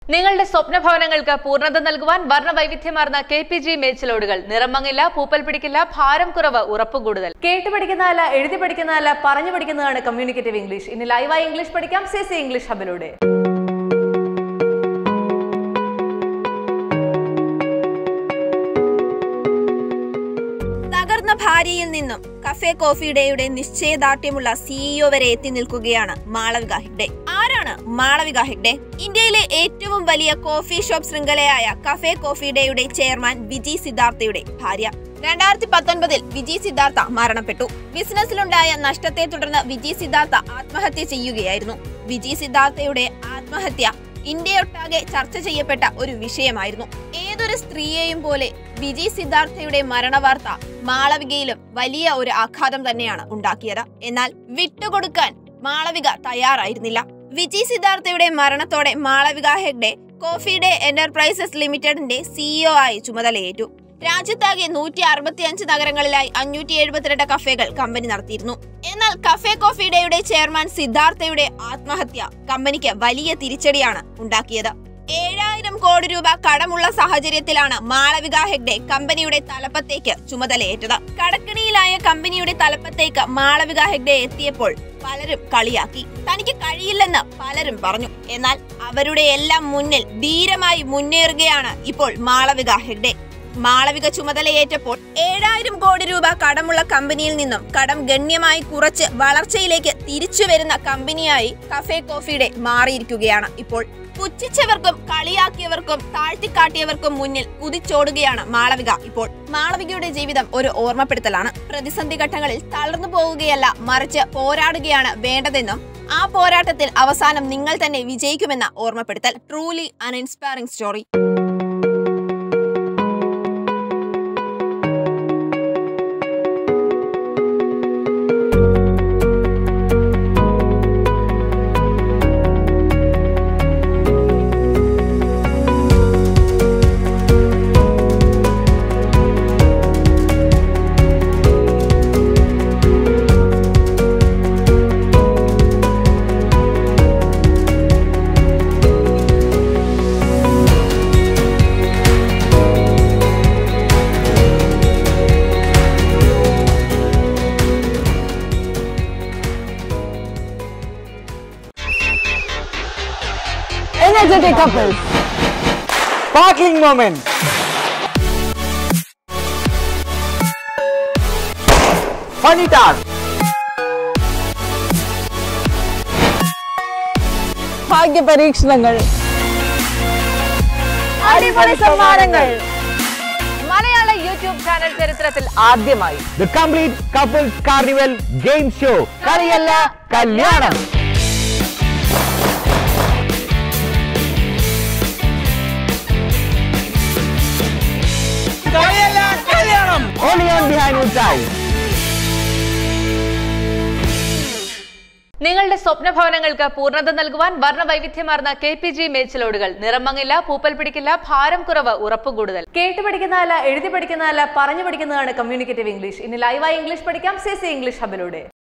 നിങ്ങളുടെ സ്വപ്ന ഭവനങ്ങൾക്ക് പൂർണ്ണത നൽകുവാൻ വർണ്ണ വൈവിധ്യമാർന്ന കെ പി ജി മേച്ചിലോടുകൾ നിറമങ്ങില്ല പൂപ്പൽ പിടിക്കില്ല ഭാരം കുറവ് ഉറപ്പ് കൂടുതൽ കേട്ട് പഠിക്കുന്നതല്ല എഴുതി പഠിക്കുന്നതല്ല പറഞ്ഞു പഠിക്കുന്നതാണ് കമ്മ്യൂണിക്കേറ്റീവ് ഇംഗ്ലീഷ് ഇനി ലൈവായി ഇംഗ്ലീഷ് പഠിക്കാം സി സി ഇംഗ്ലീഷ് ഹബിലൂടെ തകർന്ന ഭാര്യയിൽ നിന്നും കഫേ കോഫി ഡേയുടെ നിശ്ചയദാർഢ്യമുള്ള സിഇഒ വരെ എത്തി നിൽക്കുകയാണ് മാളവിക ഹെഗ്ഡെ ആരാണ് മാളവിക ഹെഗ്ഡെ ഇന്ത്യയിലെ ഏറ്റവും വലിയ കോഫി ഷോപ്പ് ശൃംഖലയായ കഫേ കോഫി ഡേയുടെ ചെയർമാൻ വിജി സിദ്ധാർത്ഥയുടെ ഭാര്യ രണ്ടായിരത്തി പത്തൊൻപതിൽ വിജി സിദ്ധാർത്ഥ മരണപ്പെട്ടു ബിസിനസ്സിലുണ്ടായ നഷ്ടത്തെ തുടർന്ന് വിജി സിദ്ധാർത്ഥ ആത്മഹത്യ ചെയ്യുകയായിരുന്നു വിജി സിദ്ധാർത്ഥയുടെ ആത്മഹത്യ ഇന്ത്യയൊട്ടാകെ ചർച്ച ചെയ്യപ്പെട്ട ഒരു വിഷയമായിരുന്നു ഏതൊരു സ്ത്രീയെയും പോലെ വിജി സിദ്ധാർത്ഥയുടെ മരണവാർത്ത മാളവികയിലും വലിയ ഒരു ആഘാതം തന്നെയാണ് ഉണ്ടാക്കിയത് എന്നാൽ വിട്ടുകൊടുക്കാൻ മാളവിക തയ്യാറായിരുന്നില്ല വിജി സിദ്ധാർത്ഥയുടെ മരണത്തോടെ Malavika Hegde Coffee Day Enterprises ലിമിറ്റഡിന്റെ സിഇഒ ആയി ചുമതലയേറ്റു രാജ്യത്താകെ നൂറ്റി അറുപത്തിയഞ്ച് നഗരങ്ങളിലായി അഞ്ഞൂറ്റി എഴുപത്തിരണ്ട് കഫേകൾ കമ്പനി നടത്തിയിരുന്നു എന്നാൽ കഫേ കോഫി ഡേയുടെ ചെയർമാൻ സിദ്ധാർത്ഥയുടെ ആത്മഹത്യ കമ്പനിക്ക് വലിയ തിരിച്ചടിയാണ് ഉണ്ടാക്കിയത് ഏഴായിരം കോടി രൂപ കടമുള്ള സാഹചര്യത്തിലാണ് മാളവിക ഹെഗ്ഡെ കമ്പനിയുടെ തലപ്പത്തേക്ക് ചുമതലയേറ്റത് കടക്കിണിയിലായ കമ്പനിയുടെ തലപ്പത്തേക്ക് മാളവിക ഹെഗ്ഡെ എത്തിയപ്പോൾ പലരും കളിയാക്കി തനിക്ക് കഴിയില്ലെന്ന് പലരും പറഞ്ഞു എന്നാൽ അവരുടെ എല്ലാം മുന്നിൽ ധീരമായി മുന്നേറുകയാണ് ഇപ്പോൾ മാളവിക ഹെഗ്ഡെ മാളവിക ചുമതലയേറ്റപ്പോൾ ഏഴായിരം കോടി രൂപ കടമുള്ള കമ്പനിയിൽ നിന്നും കടം ഗണ്യമായി കുറച്ച് വളർച്ചയിലേക്ക് തിരിച്ചു വരുന്ന കമ്പനിയായി കഫേ കോഫിയുടെ മാറിയിരിക്കുകയാണ് ഇപ്പോൾ പുച്ഛിച്ചവർക്കും കളിയാക്കിയവർക്കും താഴ്ത്തിക്കാട്ടിയവർക്കും മുന്നിൽ കുതിച്ചോടുകയാണ് മാളവിക ഇപ്പോൾ മാളവികയുടെ ജീവിതം ഒരു ഓർമ്മപ്പെടുത്തലാണ് പ്രതിസന്ധി ഘട്ടങ്ങളിൽ തളർന്നു പോവുകയല്ല മറിച്ച് പോരാടുകയാണ് വേണ്ടതെന്നും ആ പോരാട്ടത്തിൽ അവസാനം നിങ്ങൾ തന്നെ വിജയിക്കുമെന്ന ഓർമ്മപ്പെടുത്തൽ truly an inspiring story Energetic couples. Sparkling moment. Funny task. ഭാഗ്യ പരീക്ഷണങ്ങൾ അടിപൊളി സമ്മാനങ്ങൾ മലയാള യൂട്യൂബ് ചാനൽ ചരിത്രത്തിൽ ആദ്യമായി The complete couples carnival game show. കളിയല്ല കല്യാണം Only on Behind Woods Eyes. നിങ്ങളുടെ സ്വപ്ന ഭവനങ്ങൾക്ക് പൂർണ്ണത നൽകുവാൻ വർണ്ണ വൈവിധ്യമാർന്ന കെ പി ജി മേച്ചിലോടുകൾ നിറമങ്ങില്ല പൂപ്പൽ പിടിക്കില്ല ഭാരം കുറവ് ഉറപ്പ് കൂടുതൽ കേട്ട് പഠിക്കുന്നതല്ല എഴുതി പഠിക്കുന്നതല്ല പറഞ്ഞു പഠിക്കുന്നതാണ് കമ്മ്യൂണിക്കേറ്റീവ് ഇംഗ്ലീഷ് ഇനി ലൈവായി ഇംഗ്ലീഷ് പഠിക്കാം സി സി ഇംഗ്ലീഷ് ഹബിലൂടെ